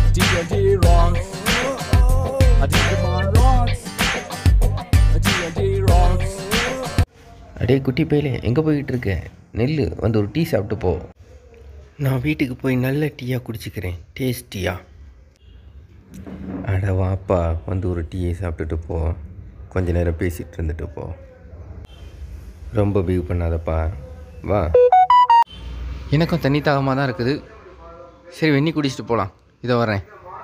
D&D rocks. A Digimon rocks. A D&D rocks. அடே குட்டி பையலே எங்கே போயிட்டு இருக்க நெல் வந்து ஒரு டீ சாப்பிட்டு போ நான் வீட்டுக்கு போய் நல்ல டீயாக குடிச்சிக்கிறேன் டேஸ்டியா அட வாப்பா வந்து ஒரு டீயை சாப்பிட்டுட்டு போ கொஞ்ச நேரம் பேசிகிட்டு இருந்துட்டு போ ரொம்ப பியூ பண்ணாதப்பா வா எனக்கும் தண்ணி தாகமாக தான் இருக்குது சரி வெந்நி குடிச்சிட்டு போகலாம் இதோ வரேன்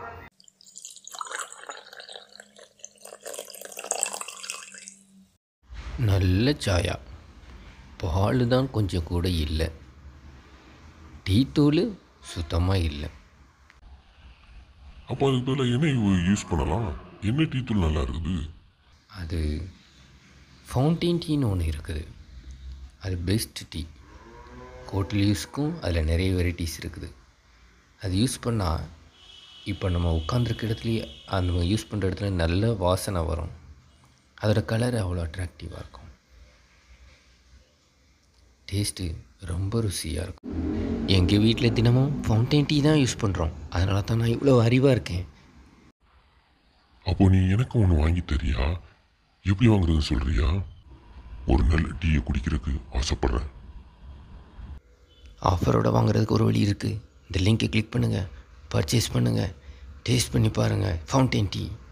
நல்ல சாயா பால் தான் கொஞ்சம் கூட இல்லை டீ தூள் சுத்தமாக இல்லை அப்போ அதுக்கு பதிலாக என்ன யூஸ் பண்ணலாம் என்ன டீ தூள் நல்லா இருக்குது அது ஃபவுண்டைன் டீன்னு ஒன்று இருக்குது அது பெஸ்ட் டீ ஹோட்டல் யூஸ்க்கும் அதில் நிறைய வெரைட்டிஸ் இருக்குது அது யூஸ் பண்ணால் இப்போ நம்ம உட்காந்துருக்க இடத்துலையே அந்த யூஸ் பண்ணுற இடத்துல நல்ல வாசனை வரும் அதோட கலர் அவ்வளோ அட்ராக்டிவாக இருக்கும் டேஸ்ட்டு ரொம்ப ருசியாக இருக்கும் எங்கள் வீட்டில் தினமும் ஃபவுண்டைன் டீ தான் யூஸ் பண்ணுறோம் அதனால தான் நான் இவ்வளோ அறிவாக இருக்கேன் அப்போ நீ எனக்கு ஒன்று வாங்கி தரியா எப்படி வாங்குறது சொல்றியா ஒரு நல்ல டீயை குடிக்கிறதுக்கு ஆசைப்படுறேன் ஆஃபரோட வாங்குறதுக்கு ஒரு வழி இருக்குது இந்த லிங்கை கிளிக் பண்ணுங்கள் பர்ச்சேஸ் பண்ணுங்கள் டேஸ்ட் பண்ணி பாருங்கள் ஃபவுண்டைன் டீ